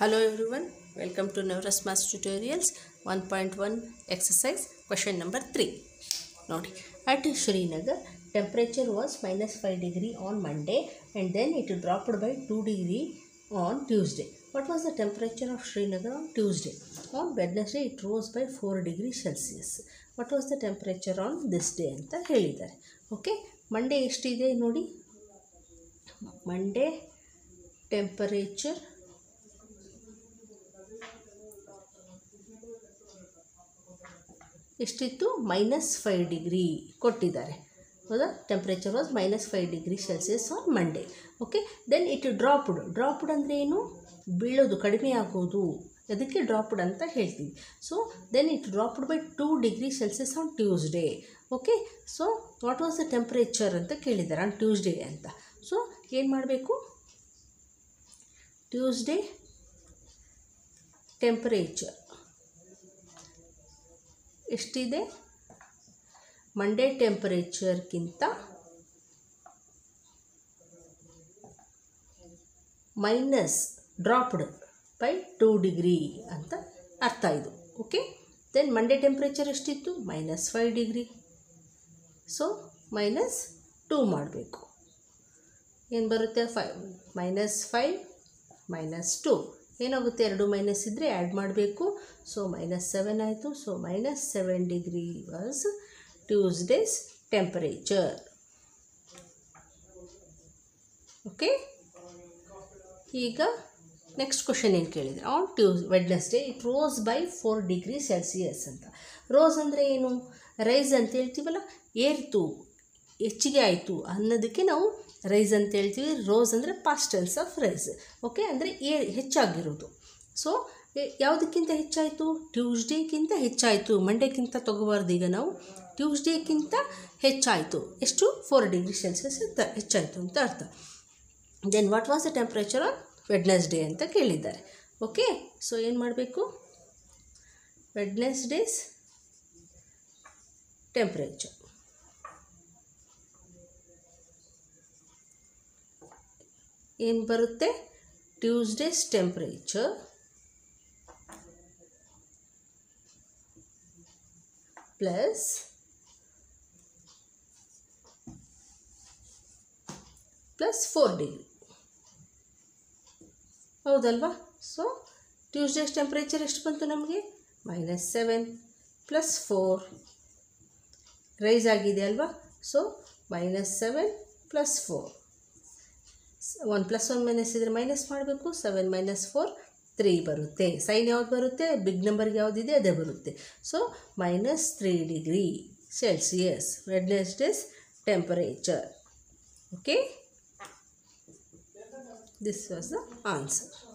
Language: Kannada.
Hello everyone, welcome to Navras Maths Tutorials 1.1 exercise question number 3. ನೋಡಿ at Srinagar temperature was minus 5 degree on Monday and then it dropped by 2 degree on Tuesday. What was the temperature of Srinagar on Tuesday? On Wednesday it rose by 4 degree Celsius. What was the temperature on this day ಅಂತ ಹೇಳಿದ್ದಾರೆ ಓಕೆ ಮಂಡೇ ಎಷ್ಟಿದೆ ನೋಡಿ ಮಂಡೇ ಟೆಂಪರೇಚರ್ ಎಷ್ಟಿತ್ತು ಮೈನಸ್ ಫೈವ್ ಡಿಗ್ರಿ ಕೊಟ್ಟಿದ್ದಾರೆ ಹೌದಾ temperature was minus five degree Celsius on Monday okay then it dropped dropped ಅಂದರೆ ಏನು ಬೀಳೋದು ಕಡಿಮೆ ಆಗೋದು ಅದಕ್ಕೆ ಡ್ರಾಪ್ಡ್ ಅಂತ ಹೇಳ್ತೀವಿ so then it dropped by two degree Celsius on Tuesday okay so what was the temperature ಅಂತ ಕೇಳಿದ್ದಾರೆ ಆನ್ ಟ್ಯೂಸ್ಡೇ ಅಂತ ಸೊ ಏನು ಮಾಡಬೇಕು ಟ್ಯೂಸ್ಡೇ ಟೆಂಪರೇಚರ್ ಎಷ್ಟಿದೆ ಮಂಡೇ ಟೆಂಪರೇಚರ್ಗಿಂತ minus dropped by two degree ಅಂತ ಅರ್ಥ ಇದು ಓಕೆ ದೆನ್ ಮಂಡೇ ಟೆಂಪ್ರೇಚರ್ ಎಷ್ಟಿತ್ತು minus five degree so minus two ಮಾಡಬೇಕು ಏನು ಬರುತ್ತೆ five minus five minus two ಏನಾಗುತ್ತೆ ಎರಡು ಮೈನಸ್ ಇದ್ದರೆ ಆ್ಯಡ್ ಮಾಡಬೇಕು ಸೊ ಮೈನಸ್ ಸೆವೆನ್ ಆಯಿತು so minus seven degree was Tuesday's temperature okay ಈಗ ನೆಕ್ಸ್ಟ್ ಕ್ವಶನ್ ಏನು ಕೇಳಿದರೆ on Tues Wednesday it rose by four degree Celsius ಅಂತ ರೋಸ್ ಅಂದರೆ ಏನು ರೈಸ್ ಅಂತ ಹೇಳ್ತೀವಲ್ಲ ಏರ್ತು ಹೆಚ್ಚಿಗೆ ಆಯಿತು ಅನ್ನೋದಕ್ಕೆ ನಾವು ರೈಸ್ ಅಂತ ಹೇಳ್ತೀವಿ ರೋಸ್ ಅಂದರೆ ಪಾಸ್ಟಲ್ಸ್ ಆಫ್ ರೈಸ್ ಓಕೆ ಅಂದರೆ ಏ ಹೆಚ್ಚಾಗಿರೋದು ಸೊ ಯಾವುದಕ್ಕಿಂತ ಹೆಚ್ಚಾಯಿತು ಟ್ಯೂಸ್ಡೇಗಿಂತ ಹೆಚ್ಚಾಯಿತು ಮಂಡೇಕ್ಕಿಂತ ತೊಗೋಬಾರ್ದು ಈಗ ನಾವು ಟ್ಯೂಸ್ಡೇಗಿಂತ ಹೆಚ್ಚಾಯಿತು ಎಷ್ಟು ಫೋರ್ ಡಿಗ್ರಿ ಸೆಲ್ಸಿಯಸ್ ಅಂತ ಹೆಚ್ಚಾಯಿತು ಅಂತ ಅರ್ಥ then what was the temperature on Wednesday ಅಂತ ಕೇಳಿದ್ದಾರೆ ಓಕೆ ಸೊ ಏನು ಮಾಡಬೇಕು ವೆಡ್ನೆಸ್ಡೇಸ್ ಟೆಂಪ್ರೇಚರ್ ಏನು ಬರುತ್ತೆ Tuesday's temperature plus plus four degree ಹೌದಲ್ವಾ ಸೊ ಟ್ಯೂಸ್ಡೇಸ್ ಟೆಂಪ್ರೇಚರ್ ಎಷ್ಟು ಬಂತು ನಮಗೆ minus seven plus four rise ಆಗಿದೆ ಅಲ್ವಾ so minus seven plus four one plus one minus ಇದ್ದರೆ ಮೈನಸ್ ಮಾಡಬೇಕು ಸೆವೆನ್ ಮೈನಸ್ ಫೋರ್ ತ್ರೀ ಬರುತ್ತೆ ಸೈನ್ ಯಾವ್ದು ಬರುತ್ತೆ ಬಿಗ್ ನಂಬರ್ಗೆ ಯಾವುದಿದೆ ಅದೇ ಬರುತ್ತೆ so minus three degree Celsius Wednesday's temperature okay this was the answer